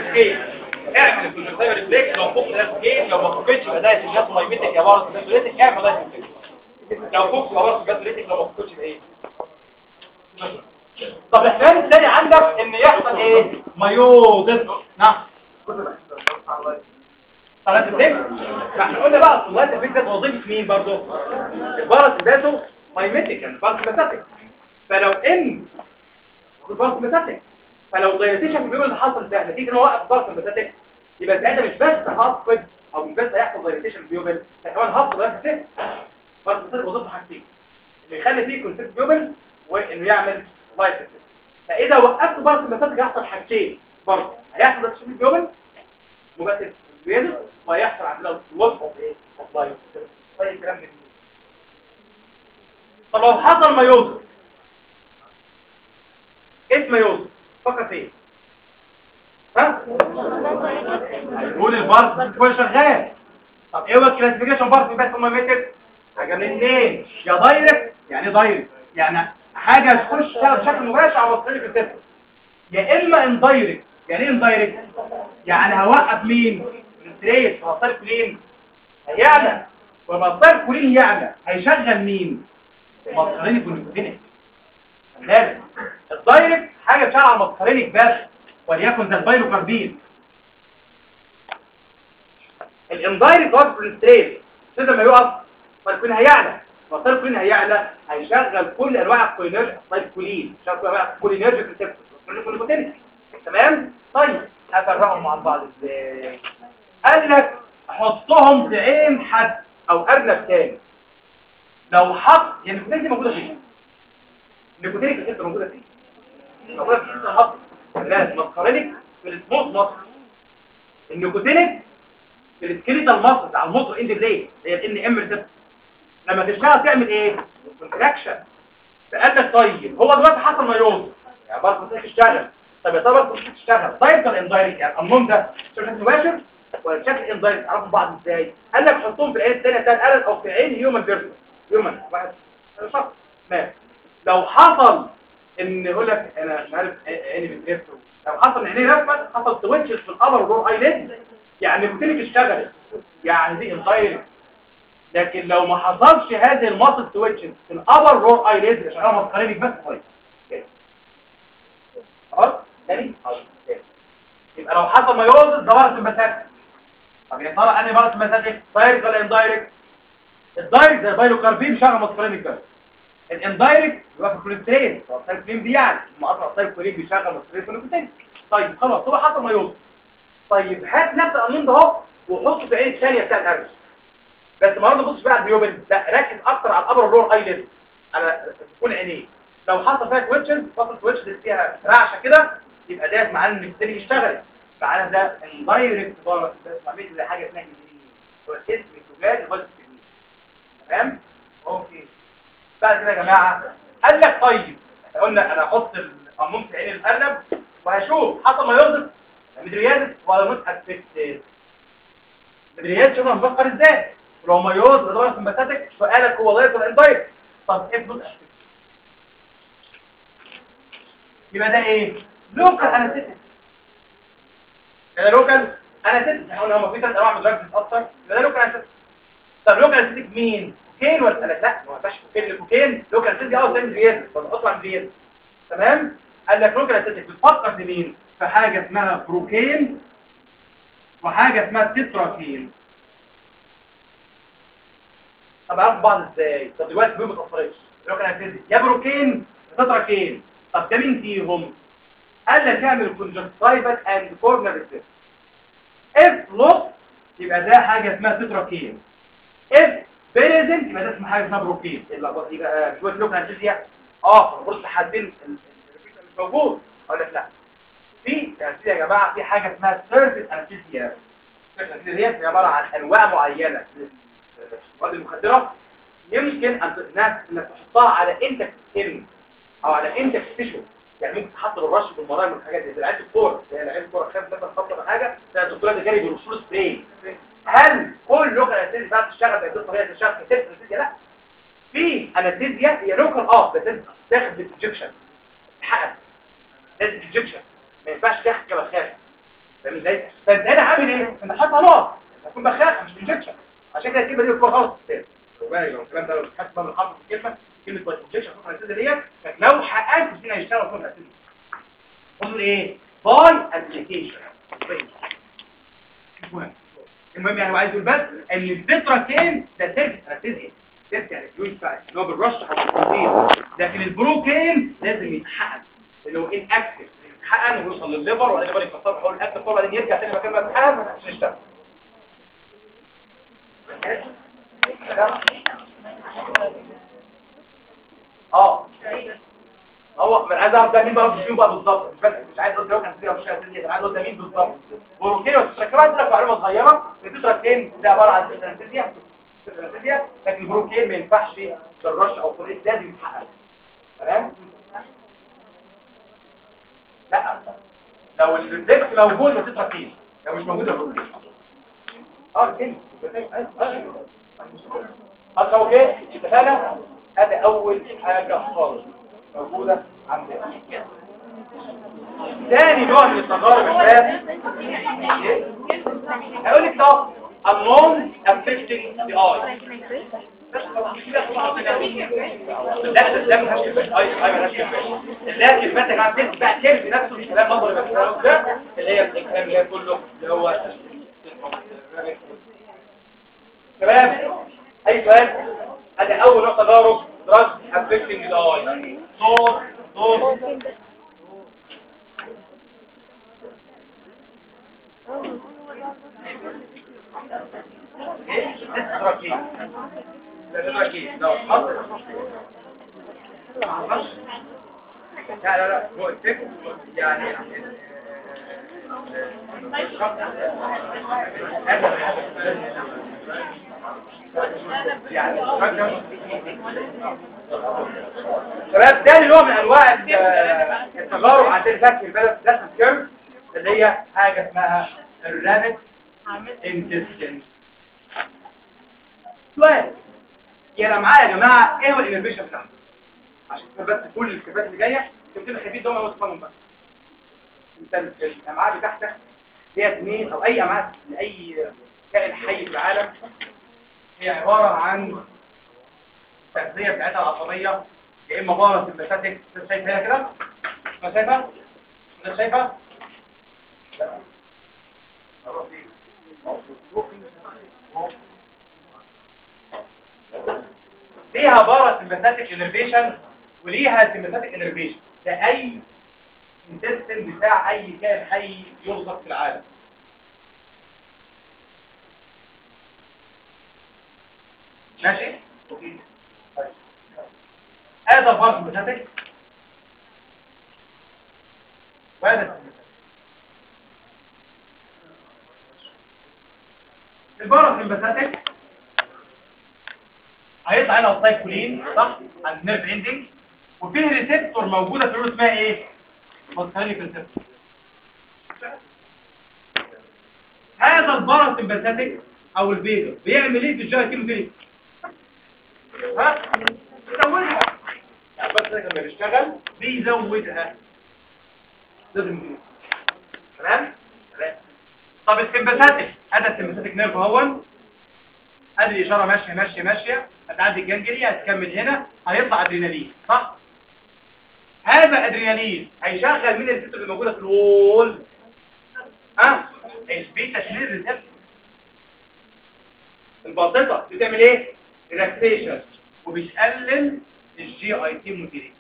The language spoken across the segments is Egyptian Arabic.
سكيل اعمل الكونجكتيفال ريفلكس لو فوق ده سكيل لو ما فوقتش يبقى ده سيجات مايميتك يا بارس باتوليتك اعمل ده لو فوق يبقى بارس باتوليتك لو ما فوقتش يبقى ايه طب الاحتمال الثاني عندك ان يحصل ايه مايوزس نعم صلاة الفجر فاحنا قلنا بقى صلاة الفجر ده وظيفة مين برضه البارس ذاته مايميتك يعني بارس ميتاتيك فلو ان البارس ميتاتيك فلو دايليتيشن في اللي حصل ده نتيجه ان هو وقف بارس ميتاتيك يبقى ساعتها مش بس هفقد او مش بس هيحصل دايليتيشن في البيوبل ده كمان هفقد بارس ميتاتيك بارس ميتاتيك وظيفته حاجتين اللي يخلي فيه كونسيبت بيوبل وانه يعمل لايف فاذا وقفت بارس ميتاتيك هيحصل حاجتين برضه هيحصل دايليتيشن في البيوبل مباشر زياده وهيحصل عندنا لوس اوف ايه اوف لايف طيب الكلام ده طب لو حصل مايوزس اسم مايوزس فقط ايه ها هيقول البارت كل شغال طب ايه هو الكلاسيفيكيشن بارت بس هم متر حاجه من اثنين يا دايركت يعني ايه دايركت يعني حاجه تخش تشتغل بشكل مباشر على الطريق السيستم يا اما اندايركت يعني ايه اندايركت يعني هوقف مين الستريس ومصدر كولين هيعلى ومصدر كولين يعلى هيشغل مين مصدرينك والنيكوتينيك لازم الدايركت حاجه بتشتغل على مصدرينك بس وليكن زي البايلوكاربين الاندايركت وقف الستريس لازم ما يقف فالكولين هيعلى مصدر الكولين هيعلى هيشغل كل انواع الكولينرج طيب كولين شغل كل انواع الكولينرج ريسبتور والنيكوتينيك تمام طيب افرقهم عن بعض ازاي قال لك حطهم في عين حد او ارنب تاني لو حط يعني النيكوتين دي موجوده فين النيكوتين الكتير موجوده فين موجوده في الحته الحط لا مسكرينك في السموث مصر النيكوتينك في السكيليتال مصر بتاع الموتور اند بلاي هي الان ام ريسبتور لما تشتغل تعمل ايه كونتراكشن فقال لك طيب هو دلوقتي حصل مايوز يعني برضه تشتغل طب يا ترى كنت تشتغل دايركت ولا اندايركت يعني النوم ده بشكل مباشر ولا بشكل اندايركت عرفوا بعض ازاي قال لك حطهم في العين الثانيه بتاع الالد او في عين هيومن بيرسون هيومن واحد شخص ما لو حصل ان يقول لك انا مش عارف عيني بتلف لو حصل ان عيني لفت حصل تويتشز في الابر واللور ايليد يعني بتلك اشتغلت يعني دي اندايركت لكن لو ما حصلش هذه الماسل تويتشز في الابر واللور ايليد شغاله مسكرينك بس كويس خلاص تاني يبقى لو حصل مايوزس ده مرض المساك طب يا ترى انهي مرض المساك دايركت ولا اندايركت الدايركت زي بايلوكاربين بيشغل مسكرينك بس الاندايركت يبقى في الكوليسترول السايكلين دي يعني ما اصلا السايكلين بيشغل مسكرينك طيب خلاص هو حصل مايوزس طيب هات نفس القانون ده اهو وحطه في العين الثانيه بتاع الهرش بس ما تبصش بقى على البيوبل لا ركز اكتر على الابر واللور ايليد على كل عينيه لو حصل فيها تويتشز فصل تويتشز فيها رعشه كده يبقى ده معناه ان السيل اشتغلت معناه ده اندايركت بارس ده عمليه زي حاجه اسمها انجليزي هو اسم التجاري الفايروس تمام اوكي بعد كده يا جماعه قال لك طيب قلنا انا هحط القانون في عين الارنب وهشوف حصل ما يوصف مدريات ولا نوت افكتد مدريات شوف انا بفكر ازاي لو ما يوز ده سمباتيك سؤالك هو دايركت ولا اندايركت طب ايه نوت افكتد يبقى ده ايه لوكال انستيك ده لوكال انستيك احنا قلنا هم في ثلاث انواع من الدراجز بتاثر يبقى ده لوكال انستيك طب لوكال انستيك مين كوكين ولا لا لا ما ينفعش كوكين الكوكين لوكال انستيك اه تعمل زياده فبتطلع زياده تمام قال لك لوكال انستيك بتفكر في مين في حاجه اسمها بروكين وحاجه اسمها تتراكين طب عارف بعض ازاي طب دلوقتي ما بتاثرش لوكال انستيك يا بروكين يا تتراكين طب ده مين فيهم قال لك اعمل كونجكتيفال اند كورنر ريسيرش اف لوس يبقى ده حاجه اسمها تتراكين اف بريزنت يبقى ده اسمه حاجه اسمها بروكين اللخبطه يبقى شويه لوكال انستيزيا اه المفروض حدين مش موجود اقول لك لا في انستيزيا يا جماعه في حاجه اسمها سيرفيس انستيزيا الانستيزيا هي عباره عن انواع معينه من المواد المخدره يمكن ان انك تحطها على انتك سكين او على انتك تيشو يعني ممكن تحط بالرش بالمرايه من الحاجات دي زي لعيبه الكوره زي لعيبه الكوره خد مثلا خبطه حاجه زي الدكتور ده جاري بالرسول سبراي هل كل لوكال انستيزيا بقى بتشتغل بهذه الطريقه تشتغل في سيلف انستيزيا لا في انستيزيا هي لوكال اه بس انت تاخد بالانجكشن تحقق لازم انجكشن ما ينفعش تاخد كبخاخه فاهم ازاي فانت هنا عامل ايه انت حاطط نقط هتكون بخاخه مش انجكشن عشان كده الكلمه دي بتكون غلط في الكتاب وبالك لو الكلام ده لو حد من الحرف في الكلمه كلمه باي انجكشن خطر الاساسيه ديت لو حققت فينا هيشتغل خطر الاساسيه قول ايه باي ابلكيشن المهم المهم يعني هو عايز يقول بس ان التتراكين ده سيرفيس انستيزيا سيرفيس يعني فلويد فاكت اللي هو بالرش او بالبروتين لكن البروكين لازم يتحقن اللي هو ان اكتف يتحقن ويوصل للليفر وبعدين الليفر يكسر حول الاكتف وبعدين يرجع تاني مكان ما اتحقن عشان يشتغل اه هو من عايز اعرف ده مين بقى فيهم بقى بالظبط مش بس مش عايز اقول ده كان فيها مش عايز انا عايز اقول ده مين بالظبط بروكين والتشكيلات عندي لك معلومه صغيره التتراكين ده عباره عن سيستانسيزيا سيستانسيزيا لكن البروكين ما ينفعش بالرش او فوريت لازم يتحقق تمام لا لو الريفلكس موجود التتراكين لو مش موجود البروكين اه كده خلاص اوكي اتفقنا هذا اول حاجه خالص موجودة عندنا ثاني نوع من التجارب الشباب هقول لك طب النون affecting the eye لا ده مش كلمة اي اي مالهاش كلمة لكن كلمتك عم تلك بقى كلمة نفس الكلام نظري بس ده اللي هي الكلام اللي هي كله اللي هو تمام اي سؤال هذا اول نوع تجارب drug affecting the eye صوت صوت ايه تتركي تتركي لو حط لا لا لا هو التكت يعني يعني شباب ده نوع من انواع التجارب عندنا ذات البلد ذات الكيرف اللي هي حاجه اسمها الرابت انتستين سؤال يا معايا يا جماعه ايه هو الانرفيشن بتاعها عشان بس كل الكتابات اللي جايه تكتب خفيف دول وصفهم بس انت الامعاء بتاعتك ديت مين او اي امعاء لاي كائن حي في العالم هي عباره عن التغذيه بتاعتها العصبيه يا اما بارة البساتيك انت شايف هنا كده انت شايفها انت شايفها ليها بارة البساتيك انرفيشن وليها سيمباتيك انرفيشن ده اي انتستين بتاع اي كائن حي يرزق في العالم ماشي اوكي هذا بارت البساتيك وهذا البارت البساتيك هيطلع هنا السايكولين صح عند النيرف اندنج وفيه ريسبتور موجوده في الروت اسمها ايه ماسكارينيك ريسبتور هذا البارت البساتيك او البيضه بيعمل ايه في الجاي كيموثيرابي ها بيزودها يعني بس لما بيشتغل بيزودها لازم تمام تمام طب السمباثيك هذا السمباثيك نيرف اهون ادي الاشاره ماشيه ماشيه ماشيه هتعدي الجنجلي هتكمل هنا هيطلع ادرينالين صح هذا ادرينالين هيشغل مين الفيتو اللي موجوده في الوول ها البيتا تشغيل ريسبتور الباسطه بتعمل ايه ريلاكسيشن وبتقلل الجي اي تي موتيليتي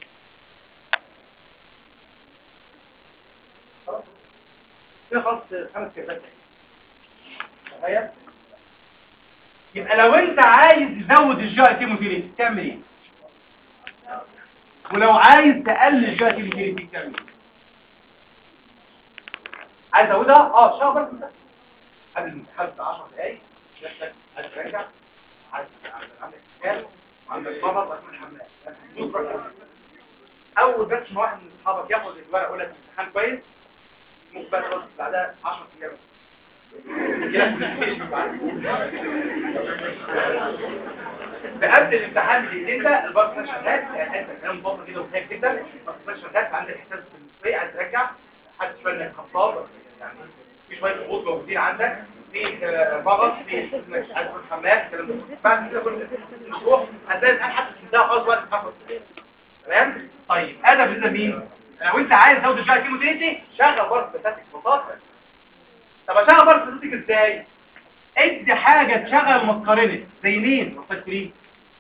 خلاص كده خلاص خمس كلمات تخيل يبقى لو انت عايز تزود الجي اي تي موتيليتي تعمل ايه ولو عايز تقلل الجي اي تي موتيليتي تعمل ايه عايز ازودها اه شهر بس قبل الامتحان ب 10 دقايق نفسك عايز ترجع عايز عندك كتاب وعندك مرض وعندك حمام اول بس ما واحد من اصحابك ياخد الورقه يقول لك امتحان كويس ممكن بقى تخلص بعدها 10 ايام قبل الامتحان بدقيقتين ده البارت شغال يعني انت كلام بطل كده وخايف جدا البارت شغال عندك احساس بالمسؤوليه عايز ترجع حد شويه انك خطاب يعني في شويه هبوط موجودين عندك في آه، مغص في انك عايز تروح الحمام الكلام ده بعد كده كل تروح هتلاقي الان حتى تنتهي خلاص وقت تاخد تمام طيب هذا بالنسبه لمين لو انت عايز تاخد الجاي كيموتيتي شغل برضه بتاتك ببساطه طب اشغل برضه بتاتك ازاي ادي حاجه تشغل مسكرينك زي مين مستشفرين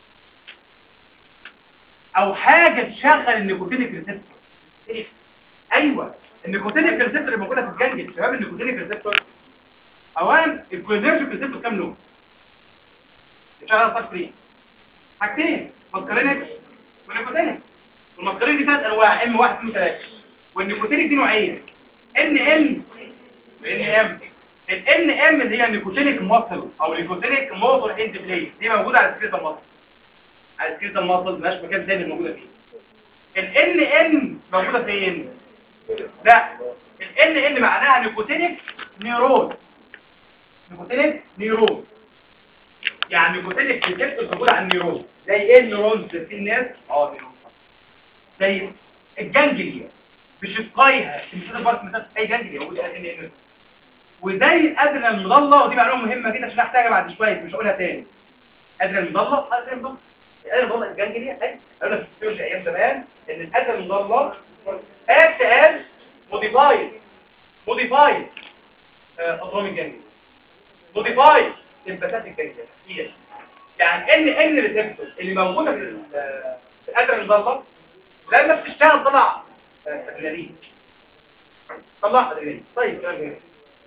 او حاجه تشغل النيكوتينيك ريسبتور إيه؟ ايوه النيكوتينيك ريسبتور اللي موجوده في الجنجل شباب النيكوتينيك ريسبتور اولا الكولينرجيك ريسبتور كام لون بتشغل سكرين حاجتين مسكرينك ونيكوتينيك والمسكرين دي ثلاث انواع ام 1 2 3 والنيكوتينيك دي نوعين ان ال وان ام الان ام اللي هي النيكوتينيك ماسل او النيكوتينيك موتور اند بلاي دي موجوده على سكريت الماسل على سكريت الماسل مش مكان تاني موجوده فيه الان ان موجوده فين لا الان ان معناها نيكوتينيك نيرون نيكوتينيك نيرون يعني نيكوتينيك ريسبتور موجوده على النيرون زي ايه النيرونز في الناس اه نيرون زي الجنجليا بشقائها المثال بارت مثال اي جنجليا موجود على الان ان وزي الادنى المضله ودي معلومه مهمه جدا عشان احتاجها بعد شويه مش هقولها تاني ادنى المضله ادنى المضله الادنى المضله الجنجليا اي قالوا في الفيزيولوجي ايام زمان ان الادنى المضله اكت از موديفايد موديفايد اضرام الجنجليا موديفايد سمباثيك جنجليا يعني ان ان ريسبتور اللي موجوده في ال- في الادنى المضله لما بتشتغل طلع ادرينالين طلع ادرينالين طيب كلام جميل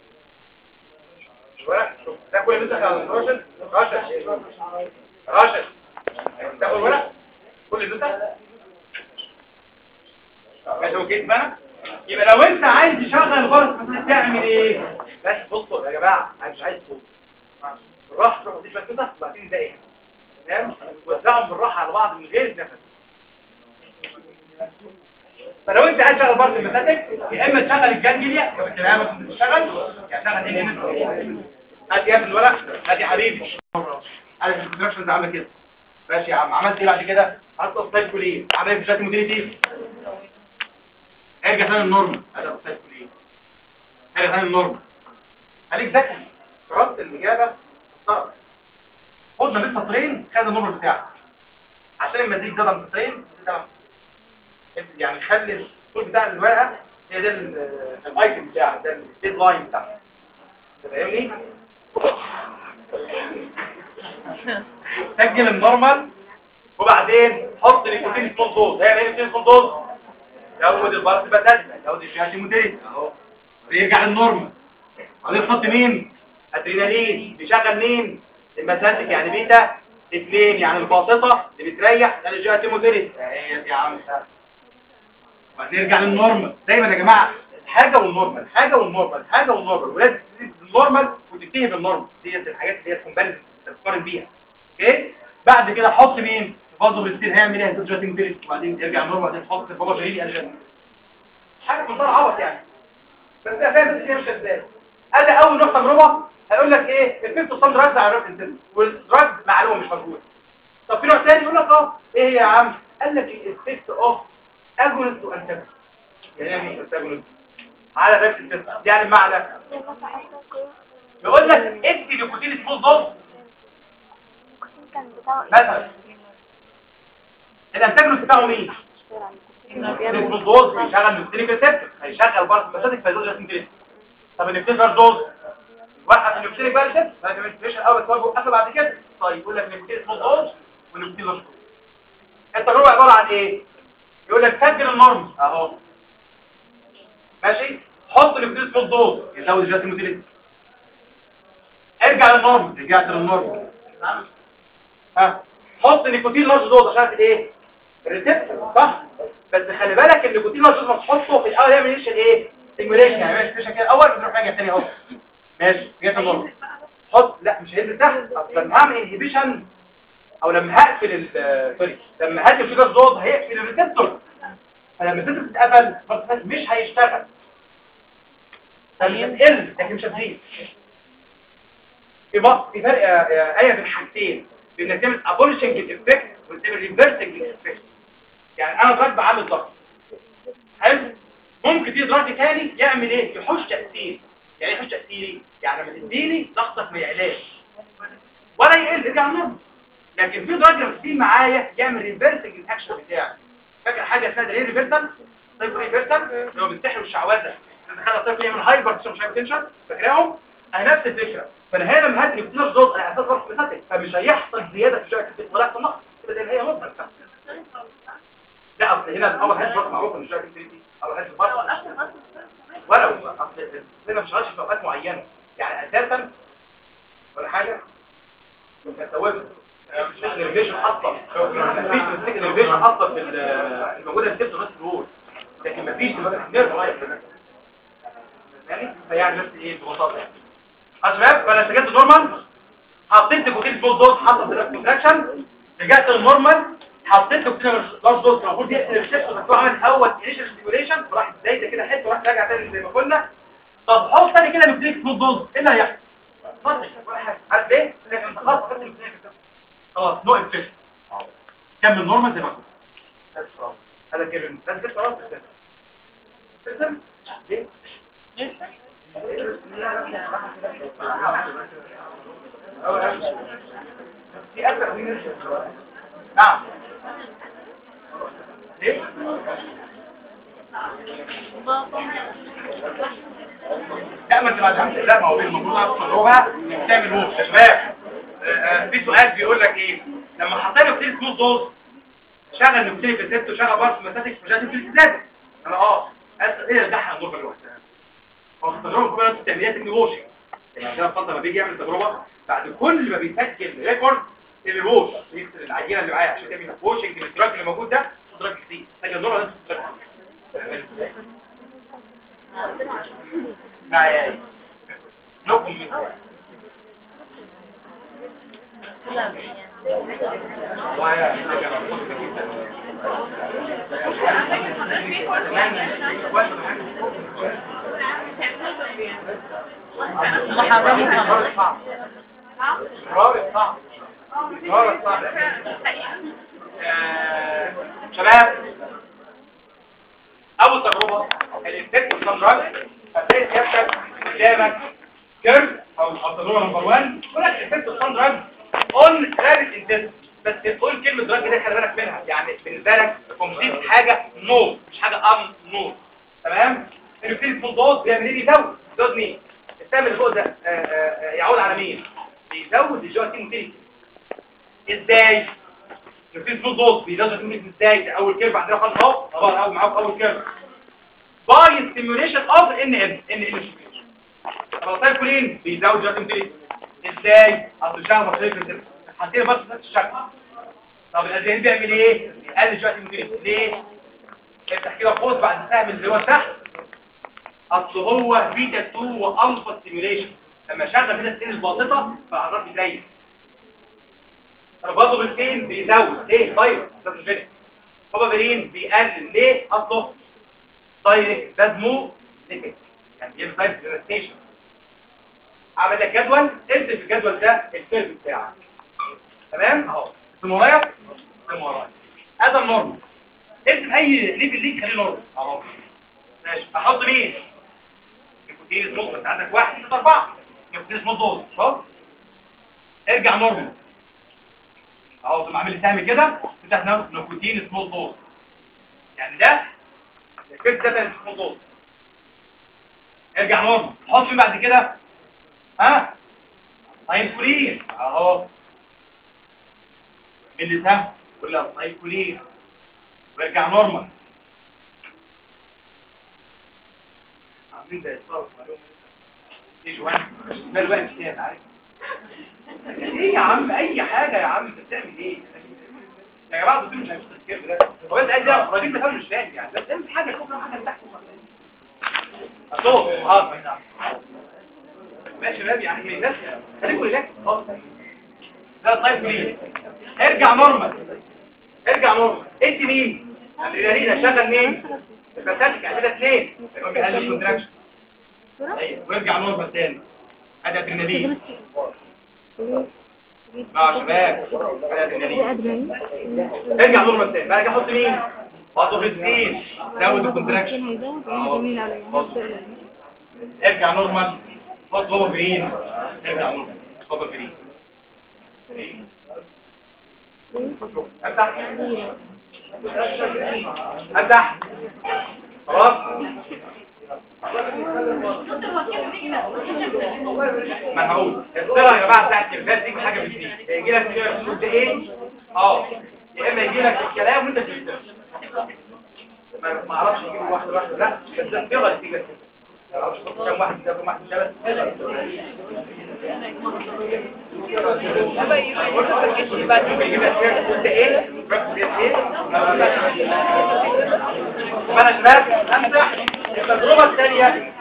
الورق شوف ده كل اللي على راشد راشد راشد تاخد الورق كل اللي ماشي اوكي بقى يبقى لو انت عايز تشغل غرز تعمل ايه بس بصوا يا جماعه انا مش عايز صوت بالراحه تروح تشوف كده وبعدين ده ايه تمام وزعهم بالراحه على بعض من غير نفس فلو انت عايز تشغل بارت المساتك يا اما تشغل الجنجليا لو انت ناوي كنت تشتغل يا تشغل ايه هنا هات يا ابني الورق هات يا حبيبي عارف الكونستراكشنز عامله كده ماشي يا عم عملت ايه بعد كده حط اوفسايد كليه عملت في شكل موديليتي ارجع ثاني النورمال هذا اوفسايد كليه ارجع ثاني النورمال خليك ذكي رد الاجابه صعب خد ما بين سطرين خد النورمال بتاعك عشان لما تيجي تضرب سطرين تمام يعني خلي الصوت بتاع الورقه هي ده ال- الايتم بتاعك ده الديد لاين بتاعك أنت فاهمني سجل النورمال وبعدين حط نيكوتين سمول دوز هيعمل ايه نيكوتين سمول دوز يزود البارت بتاعتك يزود الجهاز المديري اهو ويرجع للنورمال بعدين تحط مين ادرينالين بيشغل مين المساتك يعني بيتا اثنين يعني الباسطه اللي بتريح ده الجهاز المديري اهي يا عم نرجع للنورمال دايما يا جماعه حاجه والنورمال حاجه والنورمال حاجه والنورمال ولازم تبتدي بالنورمال وتنتهي بالنورمال ديت الحاجات اللي هي الكومباريزن تقارن بيها اوكي بعد كده حط مين برضه بالستيل هيعمل ايه هتدرسنج تيريس وبعدين يرجع النورمال وبعدين تحط بابا شريدي ارجع حاجه منطقه عبط يعني بس ده فاهم بس هي مش ازاي ادي اول نوع تجربه هيقول لك ايه الفيفت صن دراجز على الراجل سيستم والدراج معلومه مش موجود طب في نوع ثاني يقول لك اه ايه هي يا عم قال لك الافكت اوف اجونست وانتاجونست يعني ايه انتاجونست على الراجل سيستم يعني المعنى يقول لك ادي نيكوتين سمول دوز مثلا الانتاجونست بتاعه مين سمول دوز بيشغل نيكوتين ريسبتور هيشغل برضه مساتك فيزوج جاستين طب النيكوتين دوز وقف النيكوتين بقى ريسبتور بعد ما يتفشل اول بس وقف بعد كده طيب يقول لك نيكوتين سمول دوز ونيكوتين دوز التجربه عباره عن ايه يقول لك سجل النورم اهو ماشي حط النيكوتين سمول دوز يزود الجاستين موديليتي ارجع للنورم رجعت للنورم ها حط نيكوتين لارج دوز عشان ايه الريسبتور صح بس خلي بالك النيكوتين لارج دوز ما تحطه في الاول يعمل ايش ايه ستيميوليشن يعني ماشي فيش كده اول بتروح راجع تاني اهو ماشي رجعت للنورم حط لا مش هينزل تحت أصل لما هعمل انهبيشن او لما هقفل ال- سوري لما هقفل في لارج دوز هيقفل الريسبتور فلما الريسبتور تتقفل خلاص مش هيشتغل فبتقل لكن مش هتزيد في بق- في فرق يا- يا آية بين حاجتين بين انك تعمل ابولشنج الافكت وتعمل ريفرسنج الافكت يعني انا دلوقتي بعمل ضغط حلو ممكن في دراج تاني يعمل ايه يحوش تاثير يعني ايه يحوش تاثيري يعني لما تديني ضغطك ما يعلاش ولا يقل يرجع نورمال لكن في دراج لما تديه معايا يعمل ريفرسنج الاكشن بتاعي فاكر حاجه اسمها ايه ريفرسال طيب ريفرسال اللي هو بيستحي والشعوذه تخلي الطفل يعمل هايبر تنشن مش هايبر فاكراهم انا نفس الفكره فانا هنا لما هدي بتنش دوز انا اساس ضغط مثبت فمش هيحصل زياده في الشبكه ولا يحصل نقص كده زي ما هي مطلق لا اصل هنا اول حاجه برضه معروف ان الشبكه دي اول حاجه برضه ولو اصل هنا مش هاشي في اوقات معينه يعني اساسا ولا حاجه كانت ثوابت الريفيشن اصلا مفيش مستيك الريفيشن اصلا في الموجوده في السيستم نص الرول لكن مفيش نيرف يعني فيعني بس ايه ببساطه يعني يا شباب فانا سجلت نورمال حطيت كوتين فول دوز حصل كونتراكشن رجعت للنورمال حطيت كوتين لارج دوز المفروض يقتل الشيست بس هو عمل اول انيشال ستيميوليشن وراح زي كده حته وراح راجع تاني زي ما قلنا طب حط تاني كده مديك فول دوز ايه اللي هيحصل؟ ولا حاجه عارف ليه؟ لان انت خلاص خدت الكوتين خلاص نو افكت كمل نورمال زي ما كنت هذا كده بس كده خلاص تمام ليه؟ نعم ليه؟ لا ما انت ما تفهمش لا ما هو المفروض اصلا تعمل ووف يا شباب في سؤال بيقول لك ايه لما حطينا كتير سموث دوز شغل نبتدي في الست وشغل بارس مساتك مش لازم في زاد انا اه ايه الدحة النور بالوقت هو تجربه كمان في التمرينات انه ووشنج يعني كده الخط لما بيجي يعمل تجربه بعد كل ما بيسجل ريكورد الووش يكسر العجينه اللي معاه عشان يعمل ووشنج للدراج اللي موجود ده دراج جديد سجل النور ده معايا لكم من محرمة شباب اول تجربه الانفكت والسمراج هتلاقي سيادتك قدامك كيرف او او تجربه نمبر 1 يقول لك الانفكت والسمراج اون رابت انتست بس تقول كلمه دراج دي خلي بالك منها يعني بالنسبه لك كومبليت حاجه نو مش حاجه ام نو تمام الانفكت اسمه دوز بيعمل ايه بيزود دوز مين السهم اللي فوق ده آه، آه، آه، يعود على مين بيزود الجواتين موتيليتي ازاي الانفكت اسمه دوز بيزود الجواتين ازاي ده اول كيرف عندنا خالص اهو طبعا اول معاكم اول كيرف باي ستيميوليشن اوف ان ام ان ام البطاريه كلين بيزود جواتين موتيليتي ازاي اصل شغل بطاريه في حاطين بس نفس الشكل طب الادرينالين بيعمل ايه يقلل جواتين موتيليتي ليه افتح كده قوس بعد السهم اللي هو تحت اصل هو بيتا 2 والفا ستيميوليشن لما شغل بيتا 2 الباسطه فالعضلات بتريح انا برضه بالفين بيزود ليه طيب ده مش فينك هو برين بيقلل ليه اصله دايركت ده دمو نيكت يعني بيعمل دايركت ريلاكسيشن عمل لك جدول انت في الجدول ده الكيرف بتاعك تمام اهو من ورايا من ورايا هذا النورمال ارسم اي ليفل ليك خليه نورمال اهو ماشي احط مين نيكوتين سموك انت عندك واحد اثنين اربعه نيكوتين سموك دوز شوف ارجع نورمال اهو ثم اعمل لي سهم كده فتحنا نيكوتين سموك دوز يعني ده الفيكس ده سموك دوز ارجع نورمال حط مين بعد كده ها هينفولين اهو اللي سهم ولا هينفولين وارجع نورمال عاملين زي الصوت ايه جوان ده الوقت كام عارف ايه يا عم اي حاجه يا عم انت بتعمل ايه يا جماعه دول مش هيشوفوا الكيرف ده هو انت عايز ايه راجل تفهم مش فاهم يعني بس اعمل حاجه فوق حاجه تحت اصوت اه ماشي يا شباب يعني الناس خليكم ريلاكس خالص ده طيب مين ارجع نورمال ارجع نورمال انت مين الادرينالين شغل مين الفساتك كده اثنين يبقى بيقلل كونتراكشن ايوه ويرجع نورمال تاني ادي ادرينالين مع شباب ادي ادرينالين ارجع نورمال تاني بعد كده احط مين برضه في اثنين زود الكونتراكشن هيزود وهي جميل عليا هبدأ ارجع نورمال حط بابا جرين ارجع نورمال بابا جرين افتح افتح خلاص ما انا هقول الصيغه يا جماعه بتاعت الكلمات دي حاجه من اثنين يجي لك كده ده ايه اه يا اما يجي لك الكلام وانت تكتب ما ما اعرفش اجيب واحده واحده لا بس ده الصيغه اللي تيجي كده ما اعرفش أحط كام واحد كام واحد ده فانا شباب امسح التجربه الثانيه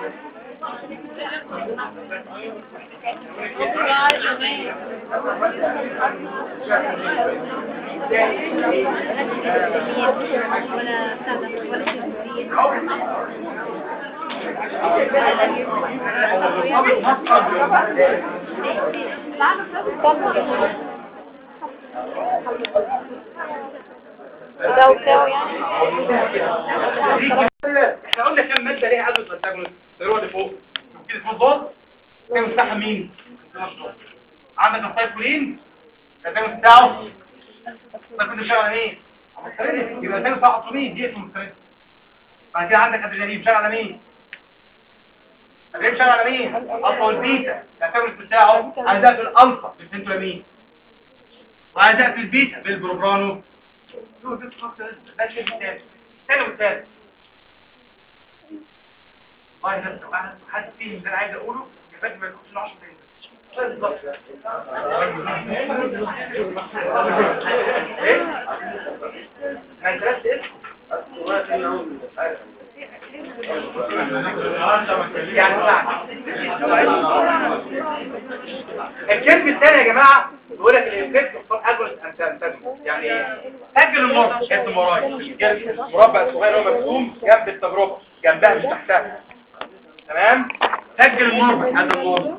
ولا سادة ولا شيء ده بتاعه يعني احنا قلنا كام ماده ليها عدد الانتاجونست اللي هو اللي فوق كده اسمه الضغط كام مساحه مين عندك السايكولين الانتاجونست بتاعه السايكولين بيشتغل على مين يبقى الانتاجونست بتاعه اكسجين دي اسمه مستريس بعد كده عندك ادرينالين بيشتغل على مين ادرينالين بيشتغل على مين الفا والبيتا الانتاجونست بتاعه عايز اقفل الالفا بالسنتولامين وعايز اقفل البيتا بالبروبرانو ده الشيء الثاني الثاني والثالث والله نفسه واحد حد فيهم اللي انا عايز اقوله يبقى ما يكونش 10 دقايق بالظبط ايه ما انت بس ايه يعني ساعة. الكلب الثاني يا جماعة بيقول لك الانفكت اختار اجرس انتاجون يعني ايه سجل المربع اسم ورايا الكلب المربع الصغير هو مرسوم جنب التجربة جنبها مش تحتها تمام سجل المربع هذا المربع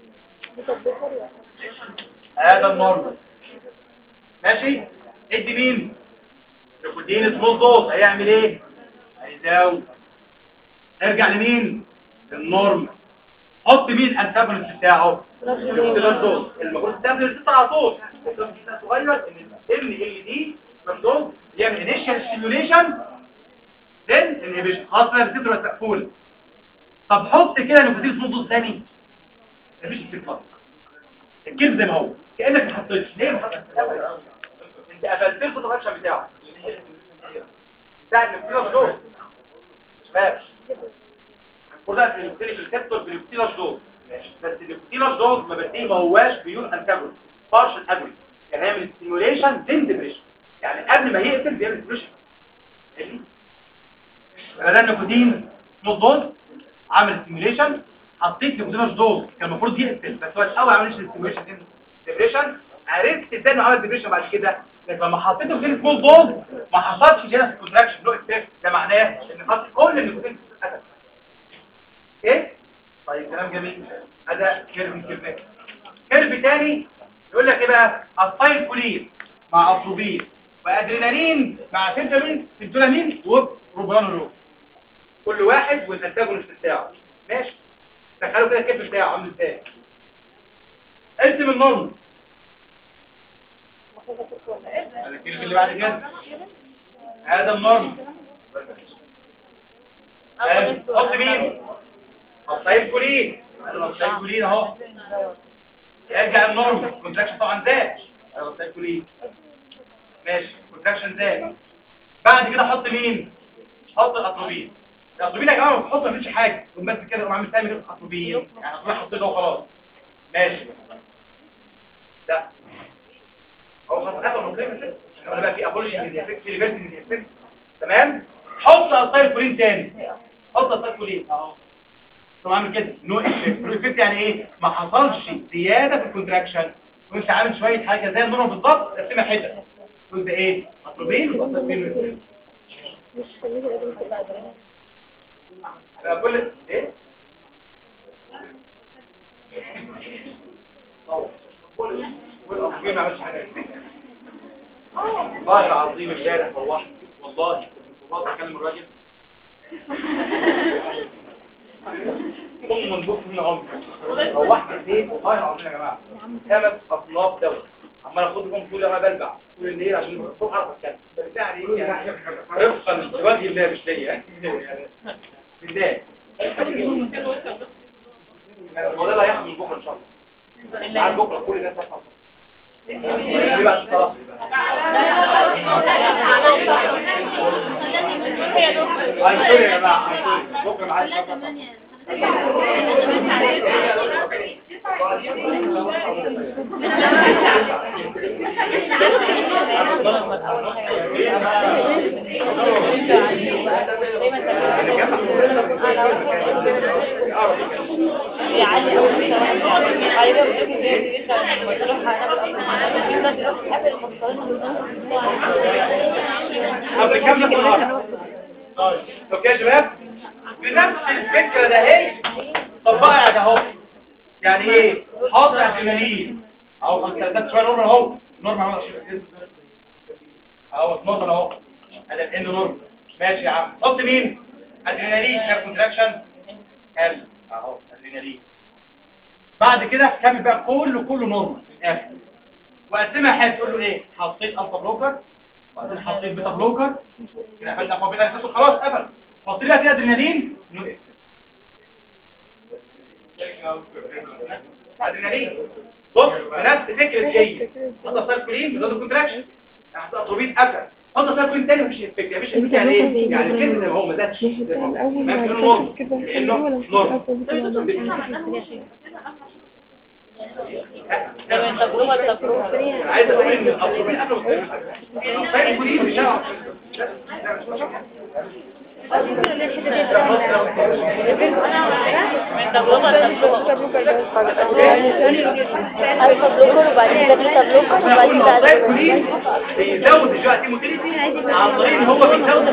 هذا المربع ماشي ادي مين الكودين سمول دوز هيعمل ايه هيزاوي ارجع لمين للنورم حط مين الانتاجونست بتاعه الدوز المفروض تستخدم الستة على طول الدوز كده صغير ان ال ال دي ممدوز يعمل انيشال ستيميوليشن then inhibition خلاص بقى الريسبتور مقفول طب حط كده نيكوتين سمول دوز ثاني مفيش استفاده الكيف زي ما هو كانك ما حطيتش ليه ما حطيتش انت قفلت له الفانكشن بتاعه بتاع النيكوتين دوز ماشي وده في الكلينيكال سيكتور بالكتيلاش دوز بس الكتيلاش دوز ما بديه ما هواش بيور انتاجون بارشل اجري يعني هيعمل ستيميوليشن دين ديبريشن يعني قبل ما يقفل بيعمل ديبريشن ده النيكوتين نوت دوز عامل ستيميوليشن حطيت نيكوتينوس دوز كان المفروض يقفل بس هو الاول عمل ستيميوليشن دين ديبريشن عرفت ازاي انه عمل ديبريشن بعد كده لكن لما حطيت نيكوتين سمول دوز ما حصلش جينس كونتراكشن نو افكت ده معناه ان خلاص كل النيكوتين اتقفل ايه طيب كلام جميل هذا كيرف كيرف كيرف تاني يقول لك ايه بقى الطيب كولين مع اتروبين وادرينالين مع سنتولين سنتولامين وبروبرانولول كل واحد والانتاجونست بتاعه ماشي تخيلوا كده الكيرف بتاعه عامل ازاي ارسم النورم هذا الكيرف اللي بعد كده هذا النورم حط مين الطيب كولين الطيب كولين اهو يرجع النورم كونتراكشن طبعا زاد الطيب كولين ماشي كونتراكشن زاد بعد كده حط مين حط الاتروبين الاتروبين يا جماعه حط ما فيش حاجه قوم بس كده قوم عامل تاني غير الاتروبين يعني اتروبين حطيته وخلاص ماشي ده هو خلاص اخر مكلمه انا بقى في ابولوجي من الافكت في ريفيرس من الافكت تمام حط الطيب كولين تاني حط الطيب كولين اهو طبعا عامل كده نو افكت نو افكت يعني ايه ما حصلش زياده في الكونتراكشن وانت عامل شويه حاجه زي النورمال بالظبط تقسمها حته تقول ده ايه مطلوبين وتقسمين مش خليني اقول كده ادرينالين كل ايه كل كل ما عملش حاجه والله العظيم امبارح والله والله كنت خلاص اكلم الراجل ثم من بكره من عمر روحت البيت والله العظيم يا جماعه خمس اطناب دواء عمال اخدهم كل ما بلبع طول الليل عشان الصبح اعرف اتكلم برجع لي يعني رفقا لوجه الله مش ليا يعني بالله الموضوع ده هيحصل من بكره ان شاء الله بعد بكره كل الناس هتحصل دي بقى الصراحه هيقول يا جماعه هيقول بكره معايا يعلي أول سنة غالبا بتيجي زي بيرجع لما تروح على قبل المصطلحين قبل كام النهارده طيب اوكي يا شباب بنفس الفكره ده اهي طبقها ده اهو يعني ايه حاطط ادرينالين اهو خلاص ده شويه نورمال اهو نورمال اهو اهو نورمال اهو ادي الان نورمال ماشي يا عم حط مين ادرينالين كاب كونتراكشن حلو اهو ادرينالين بعد كده كمل بقى كله كله نورمال في الاخر وقسمها حاجه تقول له ايه حطيت الفا بلوكر وبعدين حطيت بيتا بلوكر كده قفلت الفا بيتا يخلصوا خلاص قفل حط لها فيها ادرينالين نوقف ادرينالين بص نفس فكره جايه حط سايكلين بزود الكونتراكشن حط اتروبين قفل حط سايكلين تاني مفيش افكت مفيش افكت يعني ايه يعني كده زي ما هو ما زادش زي ما هو. ما كانه نورمال لانه نورمال تجربة تجربة انا عايز اقول ان الاتروبين قفل والسايكلين مش هيعرف من تجربة ألفا بلوكر وبعدين ده بيتا بلوكر وبعدين ده السايكلين بيزود الجوع موتيليتي عن طريق ان هو بيزود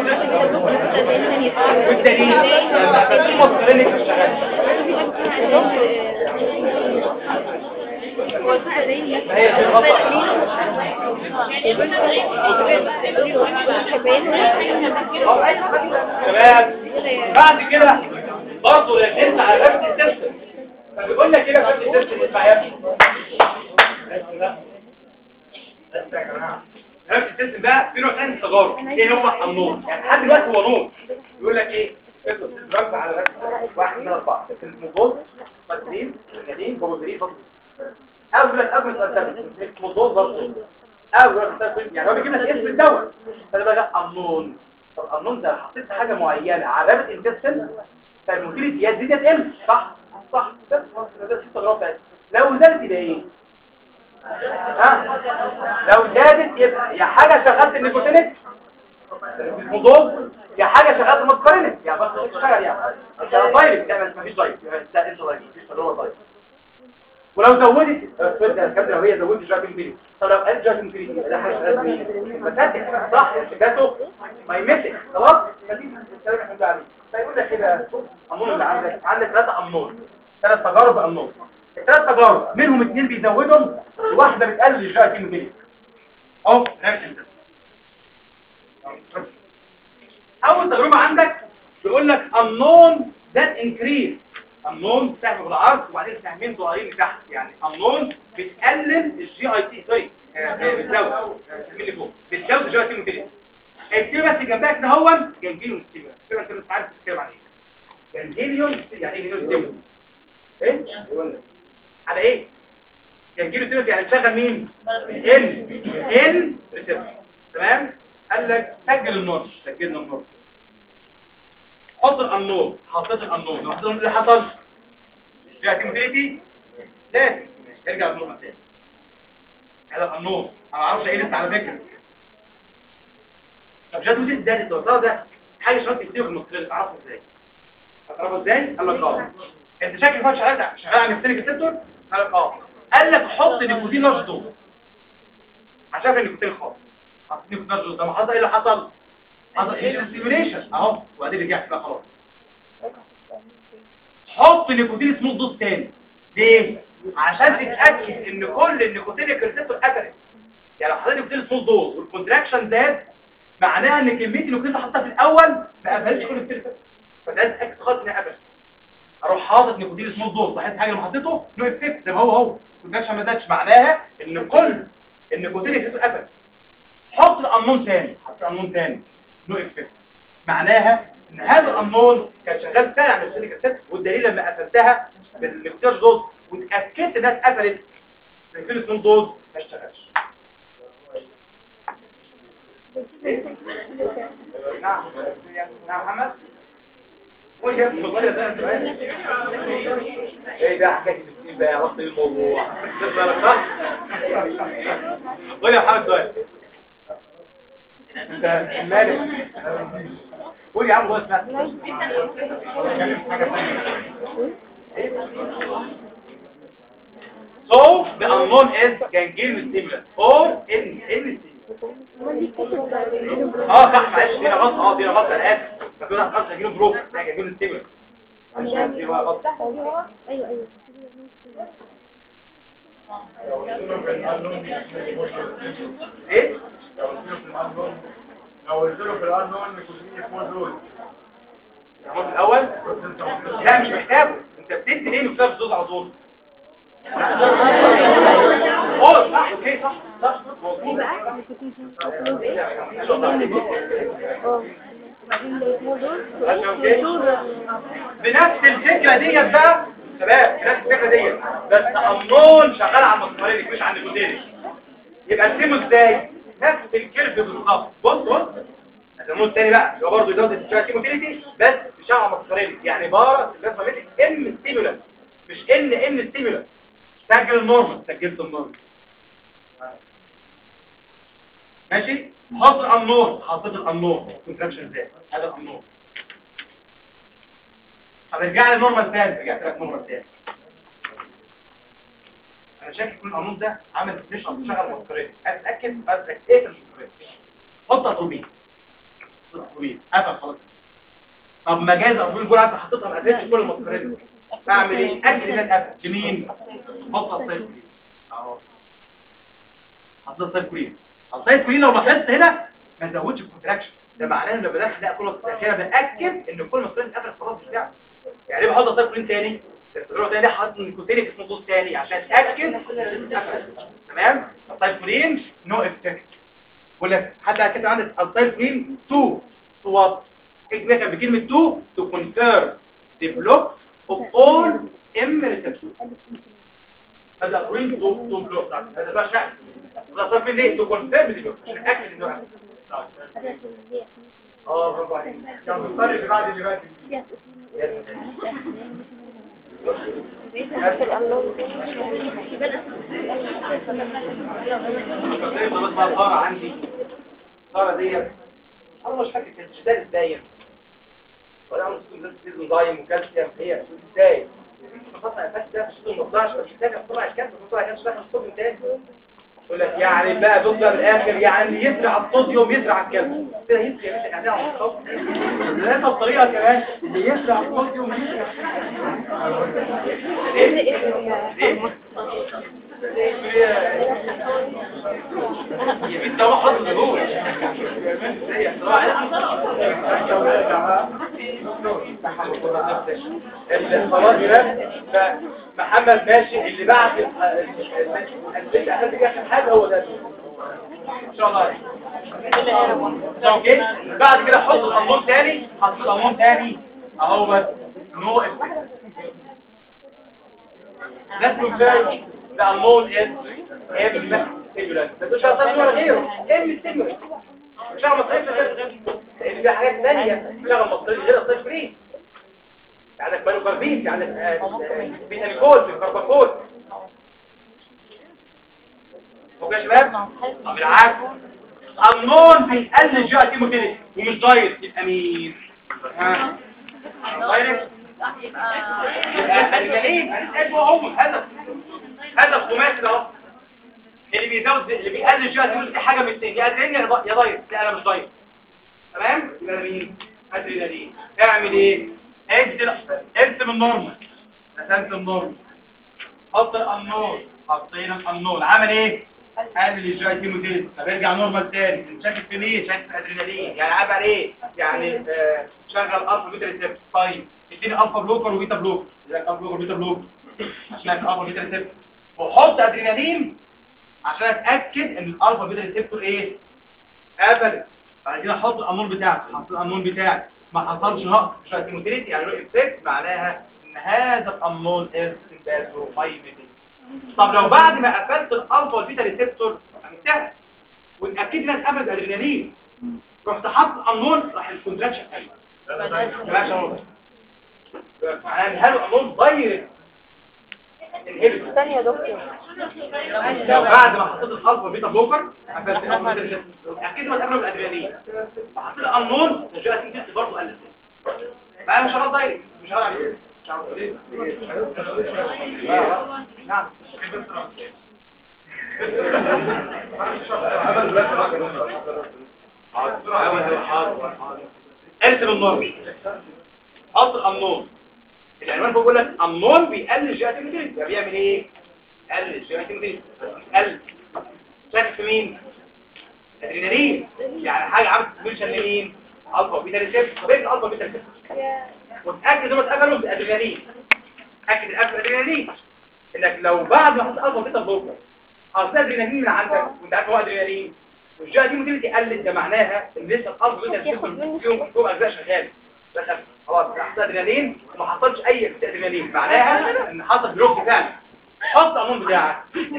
والدليل لما كان مصدرين مش شغال ما هي دي الغلطه تمام بعد كده برضه ركزت على نفس السيستم فبيقول لك كده نفس السيستم اسمع يا ابني بس يا جماعه نفس السيستم بقى في نوع ثاني من التجارب ايه هو النور يعني لحد دلوقتي هو نور يقول لك ايه ركز على نفس واحد من اربعه اسمه بوز فاترين نادين بوزرين بوز اول اول اسمه بوز برضه اول يعني هو بيجيب لك اسم الدواء فده بقى النون طب النون ده حطيت حاجه معينه على رابط انتستين فالموتيليتي يزيد يقل صح صح بس ده في تجربه بس لو زادت يبقى ايه ها لو زادت يبقى يا حاجه شغلت النيكوتينيك مضاد يا حاجه شغلت ماسكارينيك يعني بس تشتغل يعني ده دايركت يعني بس مفيش دايركت يعني ده انت دايركت مفيش تجربه دايركت ولو زودت الفرده الكامله لو هي زودت جاكين بيلي طب لو قلت جاكين بيلي يبقى ده حاجه شغاله مين مساتك صح شغاته مايمتك خلاص خليك الكلام احنا بنقول عليه فيقول لك كده امون اللي عندك عندك ثلاثه امون ثلاث تجارب امون الثلاث تجارب منهم اثنين بيزودهم وواحده بتقلل الجاكين بيلي اهو نفس الكلام. اول تجربه عندك بيقول لك unknown that increase unknown سهم بالعرض وبعدين سهمين صغيرين تحت يعني unknown بتقلل الجي اي تي سوري آه، بتزود سهمين اللي فوق بتزود الجي اي تي موتيليتي اكتب بس جنبها كده هو جنجيليون ستيمولس كده انت مش عارف تتكلم عن ايه جنجيليون يعني ايه جنجيليون ستيمولس ايه على ايه جنجيليون ستيمولس يعني تشغل مين ال ال ريسبتور تمام قال لك سجل النور سجلنا النور حط النور حطيت النور لو حطيت النور اللي حصل في اكتيفيتي لازم ارجع النور تاني هذا النور انا ما اعرفش ايه لسه على فكره طب جات ودي ازاي التوصيل ده حاجه شرط كتير في المصريين تعرفوا ازاي هتعرفوا ازاي قال لك اه انت شكلك فاهم شغال شغال على نفسك السيستور قال لك اه قال لك حط نيكوتين لارج دوز عشان النيكوتين خالص حطيت نيكوتين لارج دوز ده ما حصل ايه اللي حصل حصل ايه ستيميوليشن اهو وبعدين رجعت بقى خلاص حط نيكوتين سمول دوز تاني ليه عشان تتاكد ان كل النيكوتينيك ريسبتور قفلت يعني لو حطيت نيكوتين سمول دوز والكونتراكشن زاد معناها ان كميه النيوكليس اللي حطها في الاول ما قفلتش كل التلفزيون فده اتاكد خالص انها قفلت اروح حاطط نيكوتين سمول دوز لاحظت حاجه لما حطيته نو افكت زي ما هو هو ما ما زادش معناها ان كل النيكوتين اللي فيه قفل حط الامون تاني حط الامون تاني نو افكت معناها ان هذا الامون كان شغال فعلا على السيليك اسيد والدليل لما قفلتها بالنيكوتين دوز واتاكدت انها اتقفلت النيكوتين سمول دوز ما اشتغلش نعم نعم محمد قول يا ابني والله ده سؤال ايه ده حكايه التسليم بقى يا رب الموضوع تسمع لك صح قول يا محمد سؤال انت مالك قول يا عم هو اسمع So the unknown is ganglion stimulant or in in اه صح معلش دي غلط اه دي غلط انا اسف فكده غلط جانجليون بروك ده جانجليون ستيمولانت دي بقى غلط ايوه ايوه ايه لو قلت له في الانون نيكوتين اسمه دول الرقم الاول لا مش محتاجه انت بتدي ليه نفسها بالدوز على طول اه صح اوكي صح صح مظبوط بنفس الفكره ديت بقى شباب بنفس الفكره ديت بس امون شغال على المسمارين مش عند الجوتيري يبقى نسيبه ازاي نفس الكيرف بالظبط بص بص الهرمون الثاني بقى اللي هو برضه يزود الستيموتيليتي بس بيشتغل على مسكرين يعني بارا سيجمنتيك ام ستيمولانت مش ان ان ستيمولانت سجل النورمال سجلت النورمال ماشي حط الامنور حطيت الامنور كونتراكشن ازاي هذا الامنور هنرجع للنورمال تاني رجعت لك نورمال تاني انا شايف يكون القانون ده عامل ديفينيشن بتشغل مسكرين اتاكد اتاكد ايه المسكرين حط اتروبين اتروبين قفل خلاص طب ما جايز اتروبين جول عارف حطيتها ما قفلتش كل المسكرين اعمل ايه اكد انها اتقفل لمين حط السايكلين اهو حط السايكلين السايكلين لو لاحظت هنا ما زودش الكونتراكشن ده معناه ان بدخل لا كل مسكرين باكد ان كل مسكرين اتقفل خلاص مش بتاعه يعني ليه بحط السايكلين تاني الفلور تاني حاطط نيكوتينيك اسمه دوز تاني عشان اتاكد تمام السايكلين نو افكت بقول لك حتى كده عندك السايكلين 2 تو وات اكتب كده بكلمه 2 تو كونفيرم the block of all M receptors هذا السايكلين تو تو بلوك هذا بقى شرح السايكلين ليه تو كونفيرم the block عشان اتاكد انه اه برافو عليك كان بيضطر اللي بعد اللي بعد بس بقى صار عندي صار ديت انا مش فاكر كانت ازاي ازاي ولا عاوز تكون بس انزيم وكالسيوم هي ازاي قطع الفات ده مش ما طلعش مش محتاج اطلع الكالسيوم طلع كانش داخل الصوديوم تاني يقول لك يعني بقى بص بقى بالاخر يعني يزرع الصوديوم يزرع الكالسيوم كده يزرع يا باشا يعني على الصوت ده الطريقه كمان اللي يزرع الصوديوم يزرع يا بنت هو حاطط جوه زي خلاص ده فمحمد ماشي اللي بعد البيت اخذت فيه اخر حاجه هو ده ان شاء الله لو جيت بعد كده حط القانون تاني حط القانون تاني اهو نو Let's confirm the unknown is M stimulant. ما تقولش أصلا ولا غيره M stimulant. مش هعمل مصريف غير لأن في حاجات ثانية مش هعمل مصريف غير الصيف فري. في عندك بانوكاربين في عندك بيتالكول في الكرباكول. اوكي يا شباب؟ طب بالعكس unknown بيقلل الجي تي موتيليتي ومش دايت يبقى مين؟ ها؟ دايركت الجليد هو هو هدف هدف خماسي ده اللي بيزود اللي بيقلل الجهه دي حاجه من الاثنين يا ادرينالين يا دايت لا انا مش دايت تمام يبقى مين ادرينالين اعمل ايه اجزل ارسم النورمال رسمت النورمال حط النور حطينا النور عمل ايه قلل الجي تي موتيليتي طب ارجع نورمال تاني شاكك في مين شاكك في الادرينالين يعني عيب عليه يعني آه، شغل الفا بيتا ريسبتور طيب اديني الفا بلوكر وبيتا بلوكر اديني الفا بلوكر وبيتا بلوكر عشان الفا بيتا ريسبتور وحط ادرينالين عشان اتاكد ان الالفا بيتا ريسبتور ايه قفلت بعدين احط الامون بتاعتي حط الامون بتاعي ما حصلش نقص في الجي تي موتيليتي يعني له افكت معناها ان هذا الامون از سمباثومايميتيك طب لو بعد ما قفلت الالفا والبيتا ريسبتور انتهى واتاكدت انها اتقفلت ادرينالين رحت حاطط الامون راح الكونتراكشن كونتراكشن اهو معناها ان هل الامون دايركت انهبت ثانية يا دكتور لو بعد ما حطيت الالفا والبيتا بلوكر قفلت الالفا والبيتا ريسبتور اتاكدت انها اتقفلت بالادرينالين فحطيت الامون الجي تي تيست برضه قلت بقى مش شغال دايركت مش شغال عليه نعم ارسم النور حط الامنون العنوان بيقول لك امنون بيقلل الجياتيميتين ده بيعمل ايه قلل الجياتيميتين قلل شاك في مين ادرينالين يعني حاجه عملت سبيشن لمين الفا بيتا ريسبتور طب ايه الفا بيتا ريسبتور وتاكد انهم اتقفلوا بالادرينالين اكد القفل ادرينالين انك لو بعد ما حطيت الفا بيتا بلوكر حطيت ادرينالين من عندك وانت عارف هو ادرينالين والجهه دي موتيلتي قلت ده معناها ان لسه الالفا بيتا ريسبتور فيهم فيهم اجزاء شغاله بس خلاص حطيت ادرينالين وما حصلش اي افكت ادرينالين معناها ان حصل بلوك فعلا حط الامون بتاعك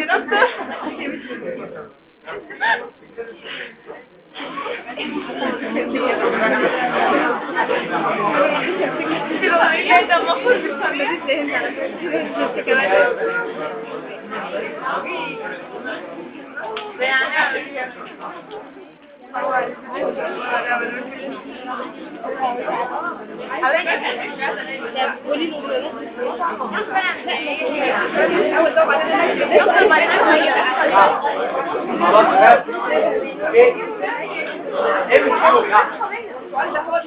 خلاص بقى ايه ايه بتحاول يعني